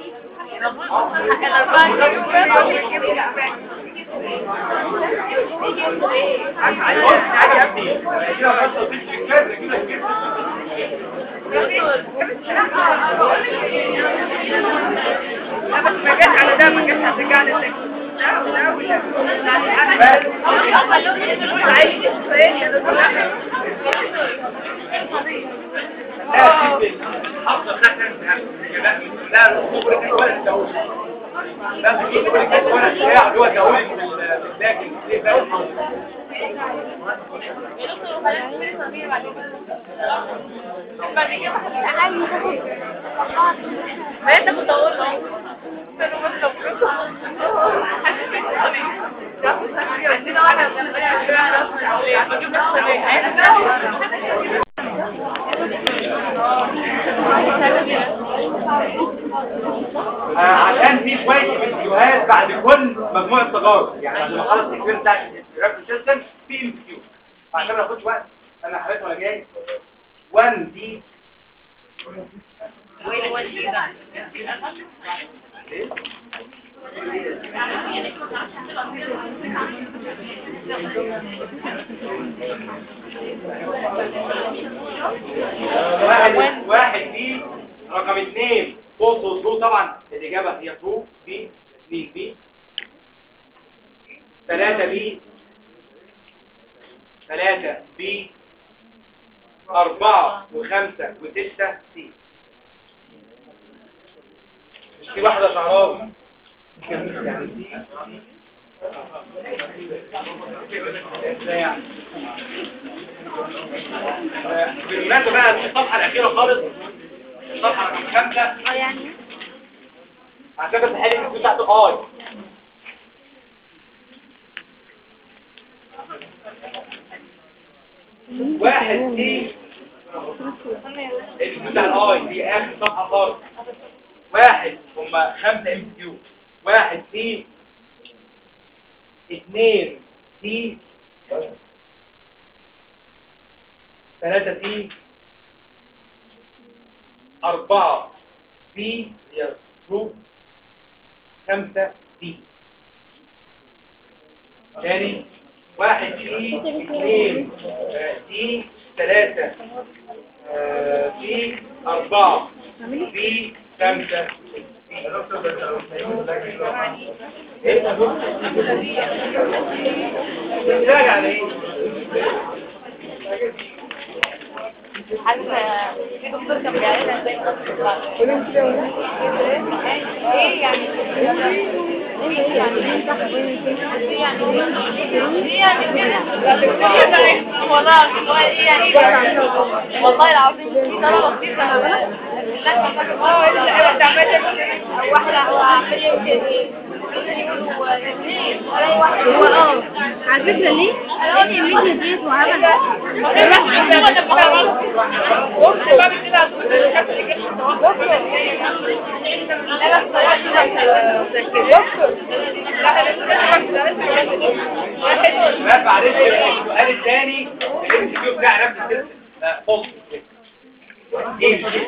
ما انت كنت اقول له آه، عشان في شويه فيديوهات بعد كل مجموعه تجارب يعني بعد ما خلص الفيلم بتاع الرابط سيستم في ام كيو عشان ما ناخدش وقت انا حضرتك وانا جاي 1 دي واحد واحد دي رقم اثنين فولس وترو طبعا الإجابة هي ترو بي اثنين بي ثلاثة بي ثلاثة بي أربعة وخمسة وستة سي مش في واحدة شعراوي يعني سي لا يعني آه، بالمناسبة بقى الصفحة الأخيرة خالص الصفحة رقم خمسة اه يعني عشان بس حالي الاسم بتاعت اي واحد دي الاسم بتاع الاي دي اخر صفحة خالص واحد هما خمسة ام كيو واحد دي اثنين دي ثلاثة دي أربعة دي هي جروب خمسة دي تاني واحد في اثنين آه، في ثلاثة آه، في أربعة في خمسة يا دكتور ده انت لو سايبه ده كده ايه بتراجع على ايه؟ عارفه في دكتور كان بيعملها ازاي ايه يعني ايه يعني ايه يعني ايه يعني كده والله والله ايه يعني والله العظيم في طلبه كتير كانوا اه انت ايوه تعمل واحده هو عمال يمكن يقولوا اثنين ولا واحد هو اه على فكرة ليه؟ لأن الميديا ديت وعمل ما معلش السؤال الثاني اللي انت فيه بتاع نفس السيستم آه، فوق ايه مش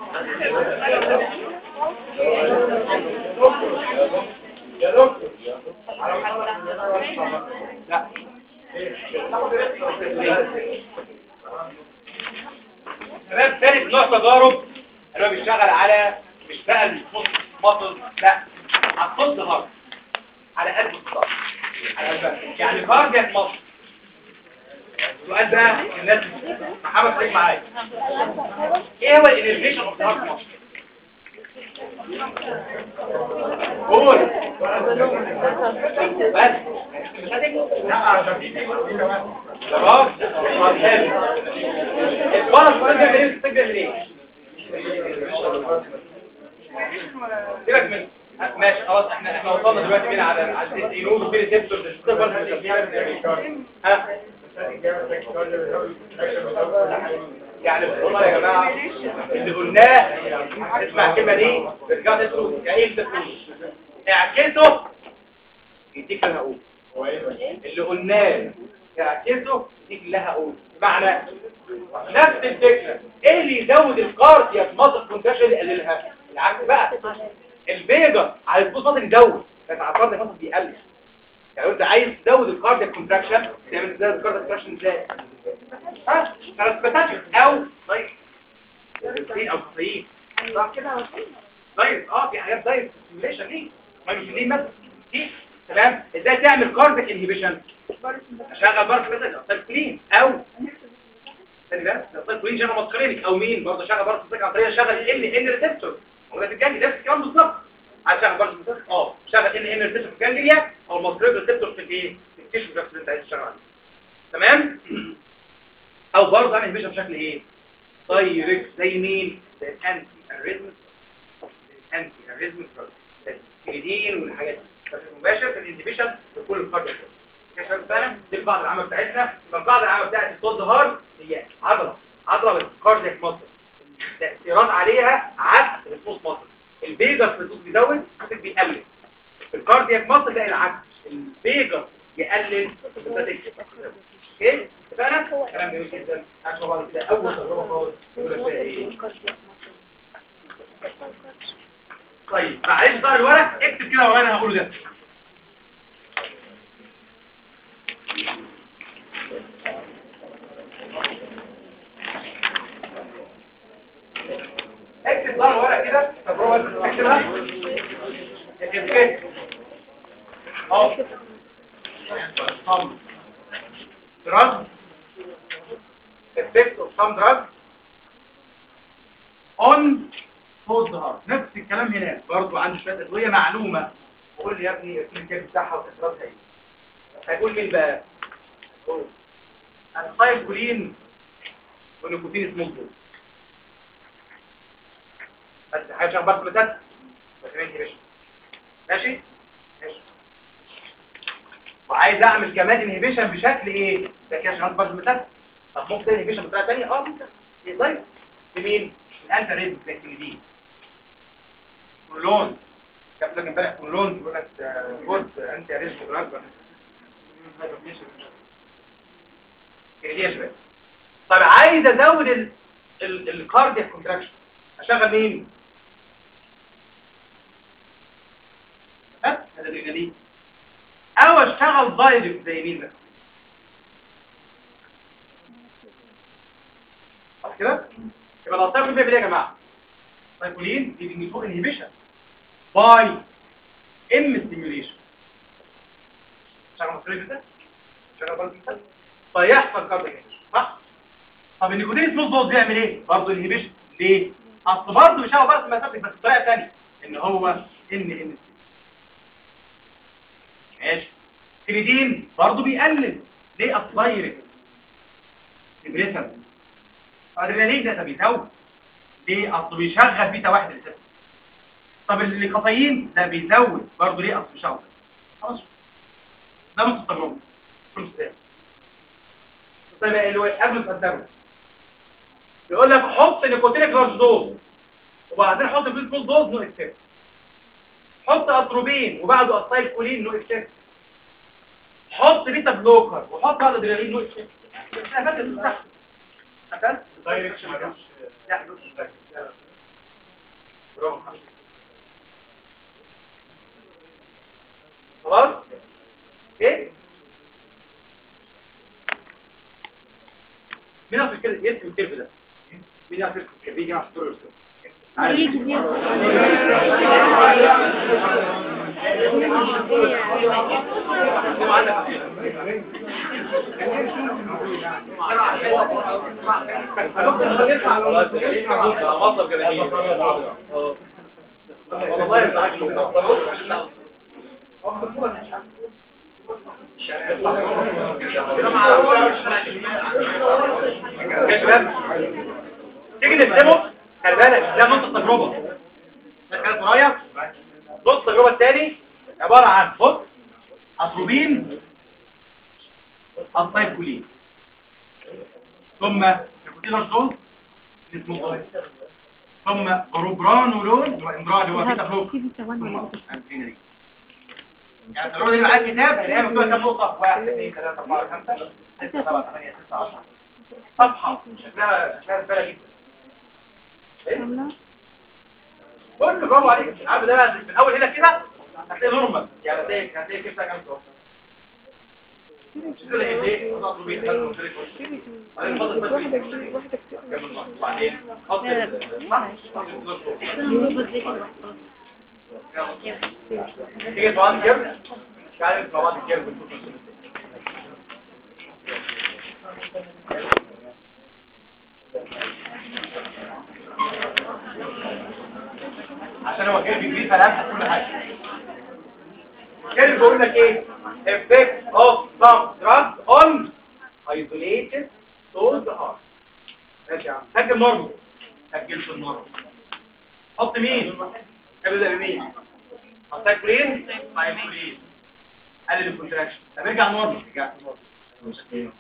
يا دكتور لا تمام ثالث نوع تجارب اللي هو بيشتغل على مش بقى الفوت مصل لا على الصوت ظهر على قلب الصوت على قلبها يعني كاردياك مصل السؤال ده الناس محمد خليك معايا ايه هو الانرفيشن اوف ذا هارت مصل قول بس لا عشان في في كمان خلاص حلو الفرق السؤال ده ايه بتسجل ليه سيبك من ماشي خلاص احنا احنا وصلنا دلوقتي بينا على على السينود وفين الدكتور ها يعني والله يا جماعه اللي قلناه اسمع الكلمه دي رجعت اسمه كايه تقول اعكسه يديك اللي هقول اللي قلناه اعكسه يديك اللي هقول بمعنى نفس الفكره ايه اللي يزود الكاردياك ماسل كونتراكشن يقللها العكس بقى البيجا على الفوز ماسل يزود لكن على الكاردياك ماسل بيقلل يعني لو انت عايز تزود الكاردياك كونتراكشن تعمل ازاي الكاردياك كونتراكشن ازاي ها ترانسبيتاتيك او طيب دي او تصيب صح كده طيب اه في حاجات دايت سيميليشن دي ما مش دي مثلا دي تمام ازاي تعمل كاردياك انهبيشن اشغل برضه مثلا التلكولين او ثاني بقى التلكولين شغل مسكرينك او مين برضه شغل برضه مسكرينك عن طريق شغل ال ان ريسبتور هو ده في الجنجي نفس الكلام بالظبط عايز شغل برضه مسكرينك اه شغل ال ان ريسبتور في الجنجليا او المسكرينك ريسبتور في الايه في التيشو اللي انت عايز تشتغل عليه تمام او برضه اعمل انهبيشن بشكل ايه دايركت زي مين زي الانتي اريزم الانتي اريزم الكريدين والحاجات دي بس مباشر في الانهبيشن في كل الكارديو كشف فعلا دي القاعده العامه بتاعتنا يبقى القاعده العامه بتاعت الصوت هارد هي عضله عضله بالكاردياك ماسل تاثيرات عليها عكس الفوس ماسل البيجر في الفوس بيزود الفوس بيقلل في الكاردياك ماسل لا العكس البيجر يقلل الفوساتيك اوكي اتفقنا كلام جميل جدا عشان بعد كده اول تجربه خالص يقول لك فيها ايه طيب معلش بقى الورق اكتب كده وانا هقوله ده اكتب بقى الورق كده تجربه اكتبها اكتب كده اه drug effect of some drug on food heart نفس الكلام هنا برضو عندي شويه ادويه معلومه قول لي يا ابني الكيميكال بتاعها وتاثيراتها ايه هيقول مين بقى قول السايكولين والنيكوتين سموك دول بس حاجه شغال برضه بتاعت بس ماشي ماشي ماشي وعايز اعمل كمان انهبيشن بشكل ايه ده كده شغال برضه بتاعت طب ممكن انهبيشن بطريقه ثانيه اه ممكن ازاي لمين الانتي ريد بلاكتيدين كلون كان لك امبارح كلون بيقول لك جود انتي ريد دراج دي يا شباب طب عايز ازود ال ال الكاردياك كونتراكشن اشغل مين بس هذا الجديد او اشتغل دايركت زي مين بقى خلاص كده يبقى الاسايكلين بيعمل ايه يا جماعه السايكلين بيدينيتو انهبيشن باي ام ستيميوليشن شغل مصري كده شغل برضه كده فيحصل كاردياك صح طب النيكوتين سمول دوز بيعمل ايه برضه انهبيشن ليه اصل برضه بيشتغل برضه مسافه بس بطريقه ثانيه ان هو ان ان ماشي كريدين برضه بيقلل ليه اصل دايركت ديبريسن ادرينالين ده بيزود ليه اصل بيشغل بيتا واحد الاساس طب الكافيين ده بيزود برضه ليه اصل بيشغل خلاص ده نص التجربه كل سنه طيب اللي هو قبل التجربه يقول لك حط نيكوتينيك لارج دوز وبعدين حط فيه فول دوز نو اكسس حط اتروبين وبعده اسايل كولين نو اكسس حط بيتا بلوكر وحط بعد ادرينالين نو اكسس قفلت الصح قفلت دايركت مالوش لا ملوش برافو. خلاص ايه مين عارف كده يكتب الكيرف ده مين يعرف يكتب الكيرف يجي مع الدكتور يكتب يجي كتير. يا شباب تيجي نقسمه خلي بالك ده نص التجربه ده كانت معايا نص التجربه الثاني عباره عن بص اتروبين الطيبولين ثم نيكوتينوس دوز اسمه دوز ثم بروبرانولون هو امراه اللي هو بيتا بلوك سيبي ثواني. يعني التجربه دي معاك كتاب اللي هي مكتوبه كام نقطه 1 2 3 4 5 6 7 8 9 10 صفحه شكلها شكلها زباله جدا كاملة. كله برافو عليك عارف ده من اول هنا كده هتلاقي نورمال يعني هتلاقي هتلاقي كده كام صوت كده ايه نقطه بين خلف بعدين فاضل بس بعدين حط لا، لا. يوم بدري كده. تيجي طبعا كيرف مش عارف طبعا كيرف عشان هو كيرف كبير فلامح كل حاجه كيرف بيقول لك ايه effect of some drugs on isolated sold heart ماشي يا عم سجل نورمال سجل في النورمال حط مين ابدا بمين هتاكلين هياكلين قلل الكونتراكشن طب ارجع نورمال رجع نورمال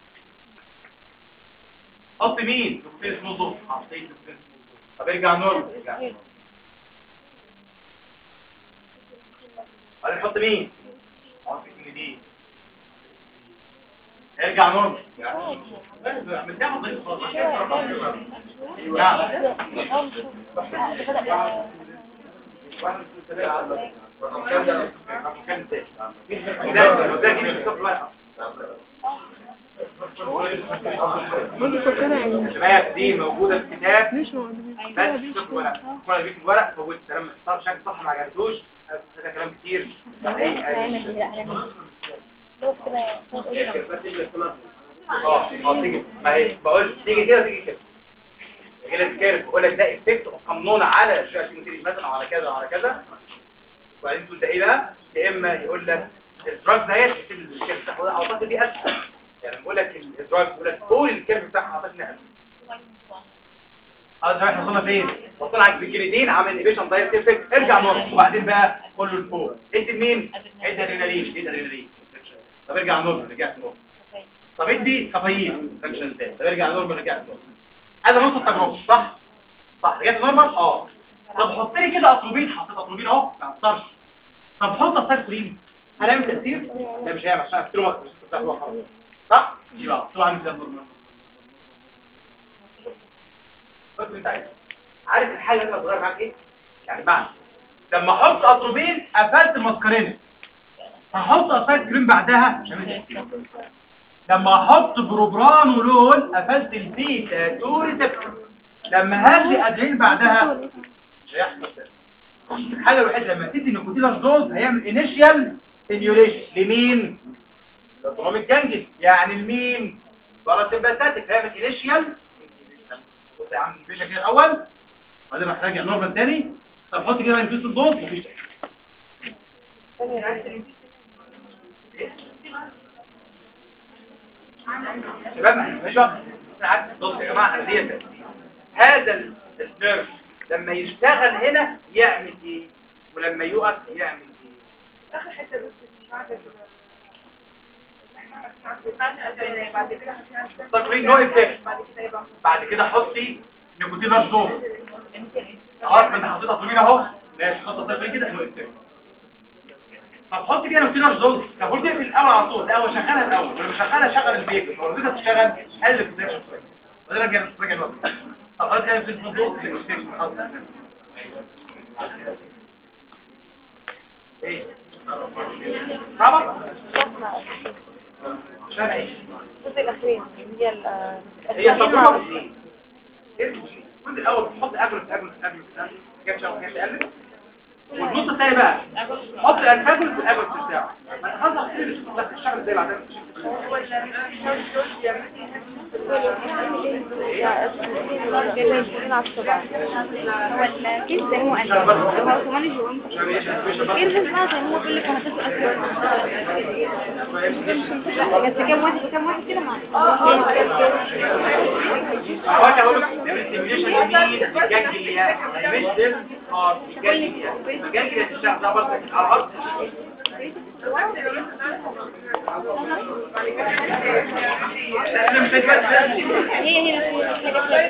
حط مين دكتور اسمه ضوء حطيت دكتور اسمه ضوء طب ارجع نورمال رجع نورمال هنحط مين حط دي ارجع نورمال متاخد ضيف خالص نعم الشباب دي موجودة في الكتاب مش موجود. بس شوف الورق كل بيت الورق فوت كلام صار شكل صح ما عجبتوش ده كلام كتير اه اه تيجي ما هي بقول تيجي كده تيجي كده يجي لك كيرف بقول لك ده افكت قانون على الشاشة مثلا او على كذا او على كذا وبعدين تقول ده ايه بقى يا اما يقول لك الدراج ديت يكتب الكيرف بتاعه ده اعتقد دي اسهل يعني بقول لك الدراج بقول لك طول الكيرف بتاعها اعتقد انها اسهل اه ده احنا وصلنا فين وصلنا على الجليدين عامل انيبيشن دايركت افكت ارجع نورمال وبعدين بقى كله لفوق ادي لمين ادي ادرينالين ادي ادرينالين طب ارجع نورمال رجعت نورمال طب ادي كافيين فانكشن تاني طب ارجع نورمال رجعت نورمال هذا نص التجربه صح صح رجعت نورمال اه طب حط لي كده اتروبين حطيت اتروبين اهو ما اثرش طب حط اسايكلين هل هيعمل تاثير لا مش هيعمل عشان افتره وقت مش هتفتح له خالص صح يبقى طبعا عامل زي النورمال بس انت عايز عارف الحاجه اللي هتغير معاك ايه يعني معنى لما احط اتروبين قفلت المسكرينه هحط اسايكلين بعدها مش هعمل تاثير لما احط بروبرانولول قفلت البيتا 2 ريسبتور لما هدي ادرين بعدها مش هيحصل ده الحاجه الوحيده لما تدي نيكوتينوس دوز هيعمل انيشيال ستيميوليشن لمين الاوتونوميك جانجل يعني لمين باراسمباتيك هيعمل انيشيال بص يا عم الفيشن كده الاول بعدين راح راجع نورمال تاني طب حط كده انفيس الدوز مفيش شباب مش عارف بص يا جماعه انا ديت هذا النيرف لما يشتغل هنا يعمل ايه ولما يقف يعمل ايه اخر حته بس مش عارفه بعد كده تقريبا نو افكت بعد كده يبقى بعد كده حطي نيكوتين دوز خلاص ما انت حطيتها طويله اهو ماشي حطها طويله كده نو افكت طب حط كده نيكوتين دوز طب قلت في الاول على طول الاول شغلها الاول ولما شغلها شغل البيت لو رضيتها تشتغل قلل الكونتراكشن شويه بعدين رجع رجع الوقت طب خلاص كده في الدوز للكونتراكشن خلاص ايه صعبه عشان ايه الجزء الاخير هي ال هي تجربة كنت الأول بتحط أجلس أجلس أجلس أجلس كام شهر كام تقلب والنص الثاني بقى حط الأنفاجلس في الأجلس بتاعه ما تخلص كتير بس الشغل زي بعدين هو الكيس ده هو قال هو كمان جوان كيس بقى زي ما هو بيقول لك انا هتسأل بس كام واحد كام واحد كده معاك هو أنا بقول لك نعمل سيميوليشن لمين الجانجليا مش دم اه الجانجليا الجانجليا تشتغل ده برضه على الأرض احنا مش هنجبر هي هي نفس الحاجة